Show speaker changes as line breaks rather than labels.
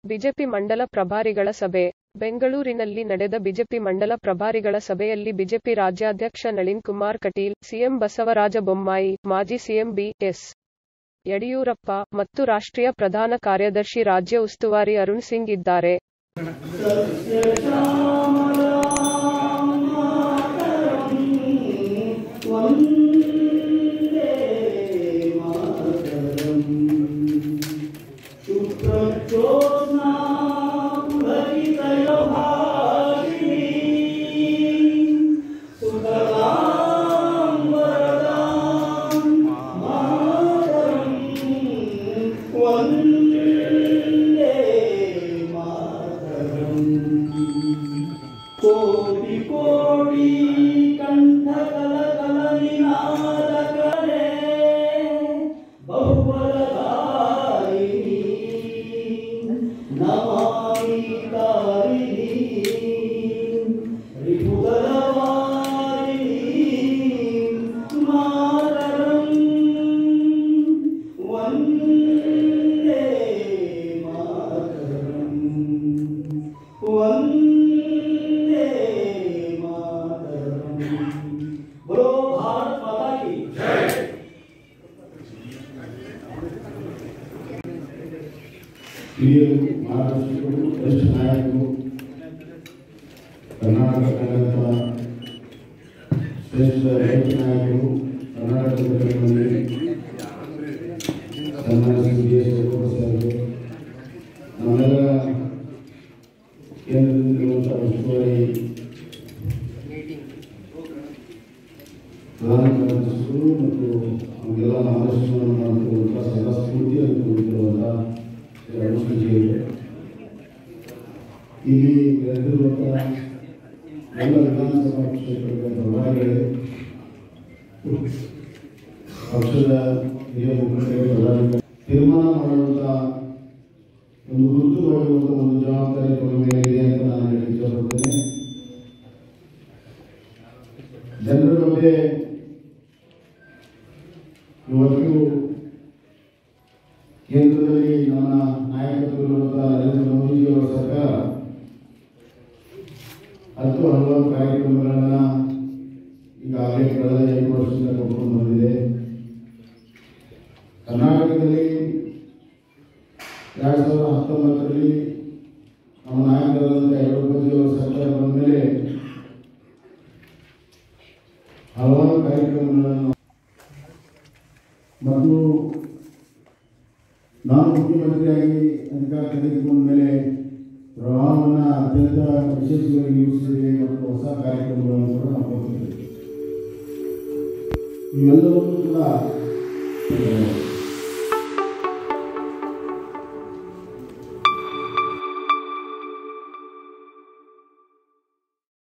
BJP ಮಂಡಲ ಪ್ರಭಾರಿಗಳ ಸಭೆ ಬೆಂಗಳೂರಿನಲ್ಲಿ ನಡೆದ ಬಿಜೆಪಿ ಮಂಡಲ ಪ್ರಭಾರಿಗಳ ಸಭೆಯಲ್ಲಿ ಬಿಜೆಪಿ ರಾಜ್ಯಾಧ್ಯಕ್ಷ ನಳಿನ್ ಕುಮಾರ್ ಕಟೀಲ್ ಸಿಎಂ ಬಸವರಾಜ ಬೊಮ್ಮಾಯಿ ಮಾಜಿ ಸಿಎಂ ಬಿ ಎಸ್ ಯಡಿಯೂರಪ್ಪ ಮತ್ತು ರಾಷ್ಟ್ರೀಯ ಪ್ರಧಾನ ಕಾರ್ಯದರ್ಶಿ ರಾಜ್ಯ ಉಸ್ತುವಾರಿ ಅರುಣ್ ಸಿಂಗ್ ಇದ್ದಾರೆ
ಕೋಟಿ ಕೋಟಿ ಕಂಠ ಕಲ ಕಲ ನಿನಾದ ಕಲೆ ಬಹುಬಲಧಾರಿಣಿ ನಮಾಮಿ ತಾರಿಣಿ ರಿಪುದಲವಾರಿಣಿ ಮಾತರಂ ವಂದೇ ಮಾತರಂ ವಂದೇ ಮಾತರಂ बोलो भारत माता की
ಹಿರಿಯರು ಮಹಾರಾಷ್ಟ್ರರು ವರಿಷ್ಠ ನಾಯಕರು ಕರ್ನಾಟಕದ ಶ್ರೇಷ್ಠ ರೈತ ನಾಯಕರು ಕರ್ನಾಟಕದ ಮುಖ್ಯಮಂತ್ರಿ ಸನ್ಮಾನ್ಯ ಶ್ರೀ ಬಿ ಎಸ್ ಯಡಿಯೂರಪ್ಪ ಸಾಹೇಬರು ನಮ್ಮೆಲ್ಲ ಕೇಂದ್ರದಲ್ಲಿರುವಂಥ ಉಸ್ತುವಾರಿ ಪ್ರಧಾನ ಕಾರ್ಯದರ್ಶಿಗಳು ಮತ್ತು ನಮಗೆಲ್ಲ ಮಾರ್ಗದರ್ಶನವನ್ನು ಮಾಡುತ್ತಿರುವಂಥ ಸದಾ ಸ್ಫೂರ್ತಿಯನ್ನು ಕೊಡುತ್ತಿರುವಂಥ ಶ್ರೀ ಅರುಣ್ ಸಿಂಗ್ಜಿಯವರು ಇಲ್ಲಿ ನೆರೆದಿರುವಂಥ ಎಲ್ಲ ವಿಧಾನಸಭಾ ಕ್ಷೇತ್ರದ ಪ್ರಭಾರಿಗಳೇ ಪಕ್ಷದ ಹಿರಿಯ ಮುಖಂಡರು ಪ್ರಧಾನಿಗಳು ತೀರ್ಮಾನ ಮಾಡುವಂಥ ಒಂದು ಗುರುತು ಮಾಡುವಂಥ ಒಂದು ಜವಾಬ್ದಾರಿ ತಮ್ಮ ಮೇಲೆ ಇದೆ ಅಂತ ನಾನು ಹೇಳಕ್ಕೆ ಇಷ್ಟಪಡ್ತೇನೆ ಜನರ ಬಗ್ಗೆ ಇವತ್ತು ಕೇಂದ್ರದಲ್ಲಿ ನಮ್ಮ ನಾಯಕತ್ವವಿರುವಂಥ ನರೇಂದ್ರ ಮೋದಿಜಿಯವರ ಸರ್ಕಾರ ಹತ್ತು ಹಲವಾರು ಕಾರ್ಯಕ್ರಮಗಳನ್ನು ಈಗಾಗಲೇ ಕಳೆದ ಐದು ವರ್ಷದಿಂದ ಕೊಟ್ಕೊಂಡು ಬಂದಿದೆ ಕರ್ನಾಟಕದಲ್ಲಿ ಎರಡು ಸಾವಿರದ ಹತ್ತೊಂಬತ್ತರಲ್ಲಿ ನಮ್ಮ ನಾಯಕರಾದಂಥ ಯಡಿಯೂರಪ್ಪಜಿಯವರ ಸರ್ಕಾರ ಬಂದ ಮೇಲೆ ಹಲವಾರು ಕಾರ್ಯಕ್ರಮಗಳನ್ನು ಮತ್ತು ನಾನು ಮುಖ್ಯಮಂತ್ರಿಯಾಗಿ ಅಧಿಕಾರ ತೆಗೆದುಕೊಂಡ ಮೇಲೆ ಪ್ರವಾಹವನ್ನು ಅತ್ಯಂತ ವಿಶೇಷವಾಗಿ ಯೂಸಿದೆ ಮತ್ತು ಹೊಸ ಕಾರ್ಯಕ್ರಮಗಳನ್ನು ಕೂಡ ನಾವು ಕೊಡ್ತಿದ್ದೇವೆ ಇವೆಲ್ಲವನ್ನೂ ಕೂಡ